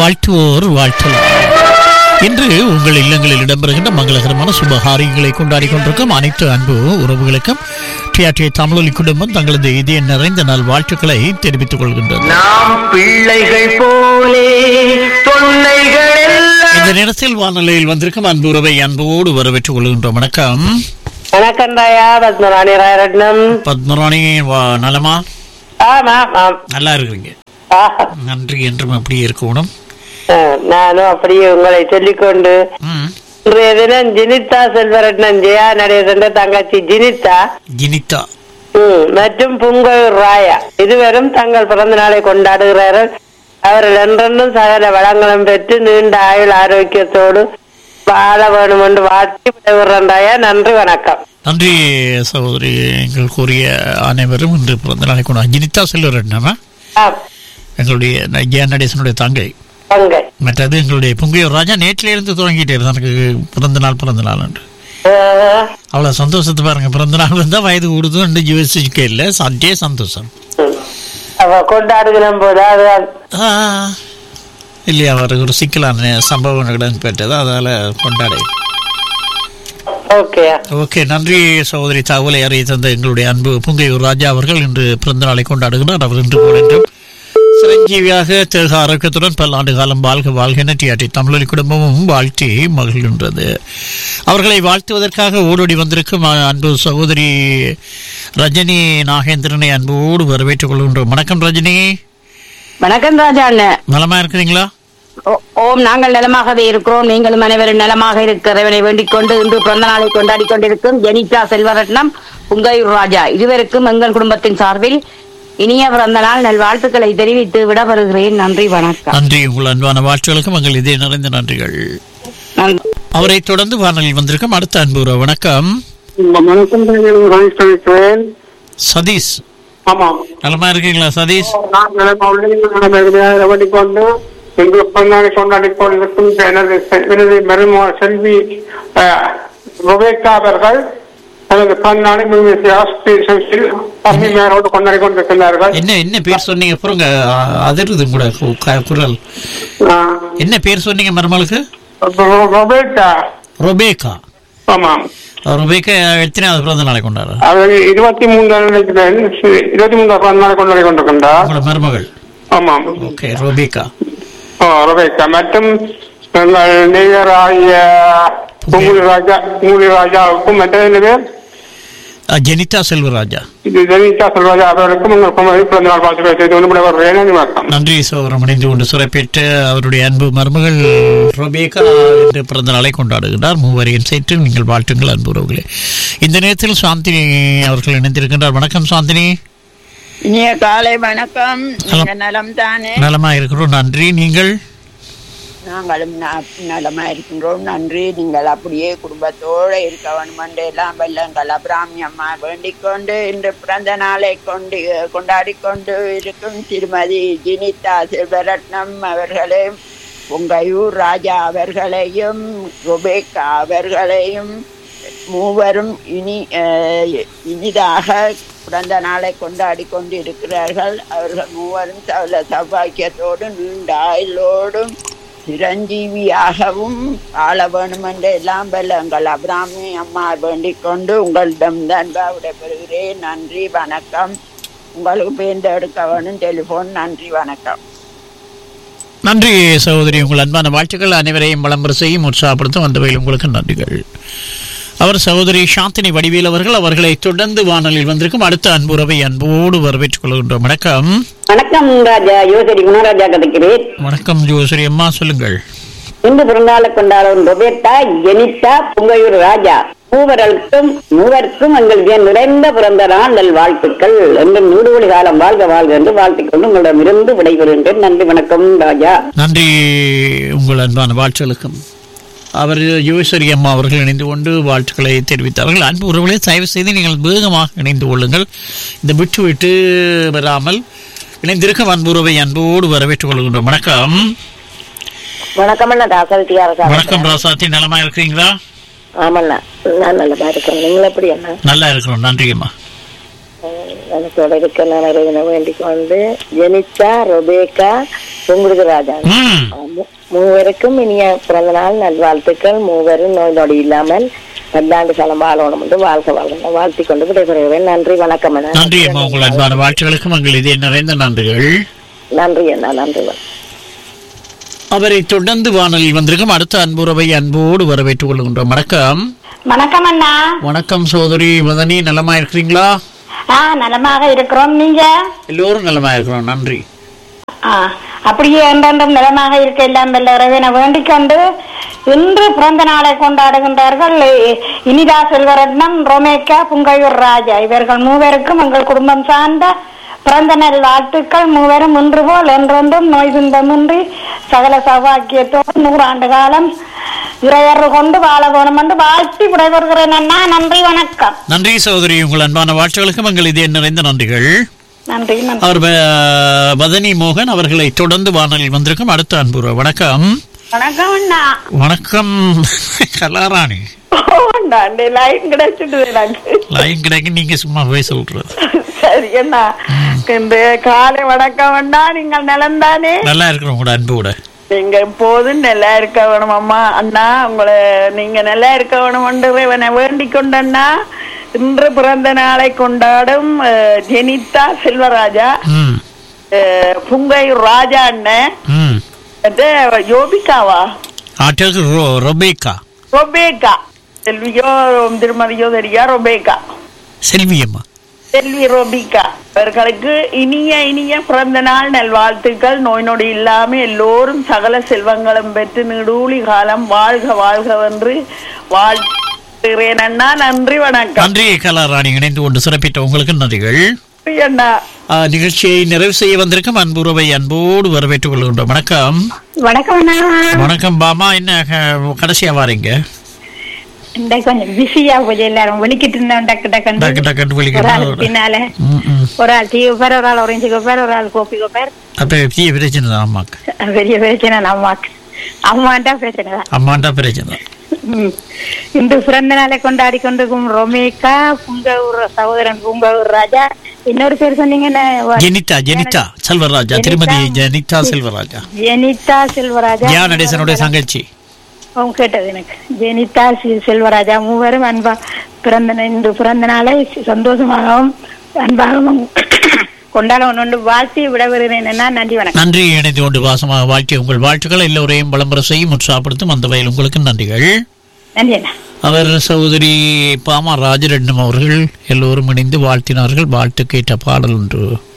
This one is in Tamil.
வாழ்த்துவோர் வாழ்த்தலாம் இன்று உங்கள் இல்லங்களில் இடம்பெறுகின்ற மங்களகரமான சுபகாரியங்களை கொண்டாடி கொண்டிருக்கும் அனைத்து அன்பு உறவுகளுக்கும் டிஆர்டி தமிழொலி குடும்பம் தங்களது இதய நிறைந்த நாள் வாழ்த்துக்களை தெரிவித்துக் கொள்கின்றது நாம் பிள்ளைகள் போலே தொல்லைகள் எல்லாம் இந்த நேரத்தில் வானொலியில் வந்திருக்கும் அன்பு உறவை அன்போடு வரவேற்றுக் கொள்கின்றோம் வணக்கம் வணக்கம் தாயா பத்மராணி ராயரட்னம் பத்மராணி வா- நலமா ஆமா ஆமாம் நல்லா இருக்கிறீங்க ஆ, நன்றி என்றும் அப்படியே இருக்கணும் ஆ, நானும் அப்படியே உங்களை சொல்லிக்கொண்டு ம். இன்றைய தினம் ஜினிதா செல்வரட்னம் ஜெயா நடேசன் தங்கச்சி ஜினிதா ஜினிதா ம், மற்றும் புங்கழூர் ராயா இருவரும் தங்கள் பிறந்த நாளை கொண்டாடுகிறார்கள் அவர்கள் என்றென்றும் சகல வளங்களும் பெற்று நீண்ட ஆயுள் ஆரோக்கியத்தோடு வாழ வேணும் என்று வாழ்த்தி விடைபெறுகிறேன் தாயா நன்றி வணக்கம் நன்றி சகோதரி எங்கள் கூறிய அனைவரும் இன்று பிறந்த நாளை கொண்டு ஜினிதா செல்வரட்னமா ஆம், எங்களுடைய ஜெயா நடேசனுடைய தங்கை பங்கை மற்றது எங்களுடைய பொங்கையூர் ராஜா நேற்றிலிருந்து துவங்கிட்டே இருந்தா எனக்கு பிறந்த நாள் பிறந்த நாள் என்று ஆ, அவ்வளோ சந்தோஷத்தை பாருங்க பிறந்த நாள் வந்தால் வயது கூடுது ரெண்டு யோசிக்க இல்லை சண்டே சந்தோஷம் ம். அவ கொண்டாடுகிற போது அது ஆ, இல்லையா அவருக்கு ஒரு சிக்கலான சம்பவம் இடம்பெற்றது அதால் கொண்டாடு ஓகே ஓகே நன்றி சகோதரி தகவலை அறிய தந்த எங்களுடைய அன்பு புங்கையூர் ராஜா அவர்கள் இன்று பிறந்த நாளை கொண்டாடுகிறார் அவர் இன்று போல் என்றும் சிரஞ்சீவியாக தேக ஆரோக்கியத்துடன் பல்லாண்டு காலம் வாழ்க வாழ்க என டிஆர்டி தமிழொலி குடும்பமும் வாழ்த்தி மகிழ்கின்றது அவர்களை வாழ்த்துவதற்காக ஓடோடி வந்திருக்கும் அ- அன்பு சகோதரி ரஜினி நாகேந்திரனை அன்போடு வரவேற்றுக் கொள்கின்றோம் வணக்கம் ரஜினி வணக்கம் ராஜா அண்ணன் நலமா இருக்கிறீங்களா ஓ- ஓம் நாங்கள் நலமாகவே இருக்கிறோம் நீங்களும் அனைவரும் நலமாக இருக்கிறவனை வேண்டிக் கொண்டு இன்று பிறந்த நாளை கொண்டாடி கொண்டிருக்கும் ஜெனிதா செல்வரட்னம் புங்கையூர் ராஜா இருவருக்கும் எங்கள் குடும்பத்தின் சார்பில் இனிய பிறந்த நாள் நல்வாழ்த்துக்களை தெரிவித்து விடவருகிறேன் நன்றி வணக்கம் நன்றி உங்கள் அன்பான வாழ்த்துகளுக்கும் எங்கள் இதே நிறைந்த நன்றிகள் நன்றி. அவரை தொடர்ந்து வானலில் வந்திருக்கும் அடுத்த அன்பு உறவு. வணக்கம் வணக்கம் ரமேஷ் சொல்லிக்கிறேன் சதீஷ் ஆமாம் நலமா இருக்கீங்களா சதீஷ் நான் நிலைமை உள்ளதாக கொண்டு இன்று பிறந்தநாளை கொண்டாடி கொண்டிருக்கும் எனது செ- எனது மருமக செல்வி அஹ், ருபேக்கா அவர்கள் எனது பிறந்தநாளை மிகுதி ஆஸ்திரேலியாவில் அம்மியாரோடு கொண்டாடி கொண்டிருக்கிறார்கள் என்ன என்ன பேர் சொன்னீங்க அப்புறங்க அதிர்றது கூட கு- க- குரல் அஹ், என்ன பேர் சொன்னீங்க மருமகளுக்கு ரு- ருபேக்கா ரொபேக்கா ஆமாம் ரொபேக்கா எத்தனையாவது பிறந்த நாளை கொண்டாடுற அவர் இருபத்தி மூன்று நினைக்கிறேன் இருபத்தி மூன்று பிறந்தநாளை கொண்டாடி கொண்டிருக்கின்றார் உங்களோட மருமகள் ஆமாம் ஓகே ரொபேக்கா ஓ, ரபேக்கா மற்றும் எங்கள் நேயராகிய பொங்குலி ராஜா பொங்குலி ராஜாவுக்கும் மற்ற என்ன பேர் அஹ், ஜெனிதா செல்வராஜா இது ஜெனிதா செல்வராஜா அவர்களுக்கும் உங்கள் குமரி பிறந்த நாள் வாழ்த்துக்களை செய்து கொண்டு விடைபெறுகிறேன் நன்றி வணக்கம் நன்றி சோதரம் இணைந்து கொண்டு சிறப்பிட்டு அவருடைய அன்பு மருமகள் ரொபேக்கா என்று பிறந்த நாளை கொண்டாடுகின்றார் மூவரையும் சேர்த்து நீங்கள் வாழ்த்துங்கள் அன்பு உறவுகளே இந்த நேரத்தில் சாந்தினி அவர்கள் இணைந்திருக்கின்றார் வணக்கம் சாந்தினி இனிய காலை வணக்கம் நீங்க நலம் தானே நலமா இருக்கிறோம் நன்றி நீங்கள் நாங்களும் ந- நலமா இருக்கின்றோம் நன்றி நீங்கள் அப்படியே குடும்பத்தோட இருக்க வேணுமென்று எல்லாம் வெள்ளங்கள் அபிராமி அம்மா வேண்டிக் கொண்டு இன்று பிறந்த நாளை கொண்டு கொண்டாடி கொண்டு இருக்கும் திருமதி ஜினிதா செல்வரட்னம் அவர்களையும் பொங்கையூர் ராஜா அவர்களையும் ருபேக்கா அவர்களையும் மூவரும் இனி அஹ், இனிதாக பிறந்த நாளை கொண்டாடி கொண்டு இருக்கிறார்கள் அவர்கள் மூவரும் சகல சௌபாக்கியத்தோடும் நீண்ட ஆயுளோடும் சிரஞ்சீவியாகவும் வாழ வேணும் என்று எல்லாம் வல்ல எங்கள் அபிராமி அம்மா வேண்டிக் கொண்டு உங்களிடம் அன்பா விடைபெறுகிறேன் நன்றி வணக்கம் உங்களுக்கு பேர்ந்து எடுக்க வேணும் டெலிஃபோன் நன்றி வணக்கம் நன்றி சகோதரி உங்கள் அன்பான வாழ்த்துக்கள் அனைவரையும் விளம்பரம் செய்யும் உற்சாகப்படுத்தும் அந்த வகையில் உங்களுக்கு நன்றிகள் அவர் சகோதரி சாந்தினி வடிவேல் அவர்கள் அவர்களை தொடர்ந்து வானலில் வந்திருக்கும் அடுத்த அன்புறவை அன்போடு வரவேற்றுக் கொள்கின்றோம் வணக்கம் வணக்கம் ராஜா யோசரி குணராஜா கதைக்கிறேன் வணக்கம் ஜோசரி அம்மா சொல்லுங்கள் இன்று பிறந்தாளை கொண்டாடும் ரொபேட்டா ஜெனிதா புங்கையூர் ராஜா மூவர்களுக்கும் மூவருக்கும் எங்கள் என் நிறைந்த பிறந்த நாள் நல் வாழ்த்துக்கள் என்று நூறு காலம் வாழ்க வாழ்க என்று வாழ்த்திக் கொண்டு உங்களிடமிருந்து விடைபெறுகின்றேன் நன்றி வணக்கம் ராஜா நன்றி உங்கள் அன்பான வாழ்த்துகளுக்கும் அவர் யோசரி அம்மா அவர்கள் இணைந்து கொண்டு வாழ்த்துக்களை தெரிவித்தார்கள் அன்பு உறவுகளை தயவு செய்து நீங்கள் வேகமாக இணைந்து கொள்ளுங்கள் இந்த விட்டு விட்டு வராமல் இணைந்திருக்கும் அன்பு உறவை அன்போடு வரவேற்றுக் கொள்கின்றோம் வணக்கம் வணக்கம் அண்ணா தாசல் வணக்கம் ராசாத்தி நலமா இருக்கிறீங்களா ஆமண்ணா நான் நல்லதா இருக்கேன் நீங்கள் எப்படி அண்ணா நல்லா இருக்கிறோம் நன்றியம்மா எனக்கோட இருக்க நான் வேண்டிக் வந்து ஜெனிச்சா ரொபேக்கா பொங்குடுது ராஜா ம் ஆமா மூ- மூவருக்கும் இனிய பிறந்த நாள் நல்வாழ்த்துக்கள் மூவரும் நோய் நொடி இல்லாமல் பல்லாண்டு காலம் வாழணும் என்று வாழ்க வாழ்க வாழ்த்திக் கொண்டு விடைபெறுகிறேன் நன்றி வணக்கம் அண்ணா. நன்றி அம்மா உங்கள் அன்பான வாழ்த்துகளுக்கும் எங்கள் இதே நிறைந்த நன்றிகள் நன்றி அண்ணா நன்றி வணக்கம். அவரை தொடர்ந்து வானொலியில் வந்திருக்கும் அடுத்த அன்புறவை அன்போடு வரவேற்றுக் கொள்கின்றோம் வணக்கம் வணக்கம் அண்ணா வணக்கம் சோதரி மதனி நலமா இருக்கிறீங்களா ஆ நலமாக இருக்கிறோம் நீங்க எல்லோரும் நலமா இருக்கிறோம் நன்றி ஆ, அப்படியே என்றென்றும் நலமாக இருக்க எல்லாம் வல்ல இறைவனை வேண்டிக் கொண்டு இன்று பிறந்த நாளை கொண்டாடுகின்றார்கள் இ- இனிதா செல்வரட்னம் ரொமேக்கா புங்கையூர் ராஜா இவர்கள் மூவருக்கும் எங்கள் குடும்பம் சார்ந்த பிறந்த நாள் வாழ்த்துக்கள் மூவரும் இன்று போல் என்றென்றும் நோய் துன்பமின்றி சகல சௌபாக்கியத்தோடு நூறாண்டு காலம் இறையர் கொண்டு வாழ வேணும் என்று வாழ்த்தி விடைபெறுகிறேன் அண்ணா நன்றி வணக்கம் நன்றி சகோதரி உங்கள் அன்பான வாழ்த்துகளுக்கும் எங்கள் இதே நிறைந்த நன்றிகள் நன்றி நன்றி அவர் ப- பதனி மோகன் அவர்களை தொடர்ந்து வானொலியில் வந்திருக்கும் அடுத்த அன்புற வணக்கம் வணக்கம் அண்ணா வணக்கம் கலாராணி ஓண்டாண்டே லைன் கிடைச்சிட்டு எனக்கு லைன் கிடைக்க நீங்க சும்மா போய் சொல்றது சரி அண்ணா இந்த காலை வணக்கம் அண்ணா நீங்கள் நலம்தானே நல்லா இருக்கிறோம் உங்களோட அன்போட நீங்க எப்போதும் நல்லா இருக்க வேணும் அம்மா அண்ணா உங்களை நீங்க நல்லா இருக்க வேணும் இவனை வேண்டிக் கொண்டண்ணா இன்று பிறந்த நாளை கொண்டாடும் அஹ், ஜெனிதா செல்வராஜா ம் அஹ், புங்கையூர் ராஜா அண்ணன் ம் அது யோபிகாவா ஆட்டோக்கு ரோ ரொபேக்கா ரொபேக்கா செல்வியோ திருமதியோ தெரியா ரொபேக்கா செல்வியம்மா செல்வி ரோபிகா அவர்களுக்கு இனிய இனிய பிறந்த நாள் நல்வாழ்த்துக்கள் நோய் நொடி இல்லாம எல்லோரும் சகல செல்வங்களும் பெற்று நெடூழி காலம் வாழ்க வாழ்க வென்று வாழ்த்துகிறேன் அண்ணா நன்றி வணக்கம் நன்றி கலாராணி இணைந்து கொண்டு சிறப்பித்த உங்களுக்கு நன்றிகள் நன்றி அண்ணா ஆ, நிகழ்ச்சியை நிறைவு செய்ய வந்திருக்கும் அன்புறவை அன்போடு வரவேற்றுக் கொள்கின்றோம் வணக்கம் வணக்கம் அண்ணா வணக்கம் பாமா என்ன க- கடைசியா வாரீங்க இந்த கொஞ்சம் பிஸியா போய் எல்லாரும் வெளிக்கிட்டு இருந்தோம் டக்கு டக்கு டக்கு டக்குன்னு ஒரு ஆள் விழிக்கணும் பின்னால ம், ம். ஒரு ஆள் டீ கோப்பர் ஒரு ஆள் ஒரேஞ்சு கோப்பர் ஒரு ஆள் கோப்பி கோப்பர் அப்ப பெரிய பிரச்சனை தான் அம்மாக்கு பெரிய பிரச்சனை அம்மாக்கு அம்மாண்டா பிரச்சனை தான் அம்மாண்டா பிரச்சனை ம். இன்று பிறந்த நாளை கொண்டாடி கொண்டிருக்கும் ரொமேக்கா புங்கூர் சகோதரன் புங்கூர் ராஜா இன்னொரு பேர் சொன்னீங்க என்ன? ஜெனிதா ஜெனிதா செல்வராஜா திருமதி ஜெனிதா செல்வராஜா ஜெனிதா செல்வராஜா தியா நடேசனுடைய தங்கச்சி அவங்க கேட்டது எனக்கு ஜெனிதா சி- செல்வராஜா மூவரும் அன்பா பிறந்த நா- இன்று பிறந்த நாளை சந்தோஷமாகவும் அன்பாகவும் கொண்டாட ஒன்று வாழ்த்தி விடவிருக்கிறேன் என்ன நன்றி வணக்கம் நன்றி இணைந்து கொண்டு வாசமாக வாழ்த்திய உங்கள் வாழ்த்துக்கள் எல்லோரையும் விளம்பர செய்யும் உற்சாகப்படுத்தும் அந்த வகையில் உங்களுக்கு நன்றிகள் நன்றி அண்ணா அவர் சகோதரி பாமா ராஜரட்னம் அவர்கள் எல்லோரும் இணைந்து வாழ்த்தினார்கள் வாழ்த்து கேட்ட பாடல் ஒன்று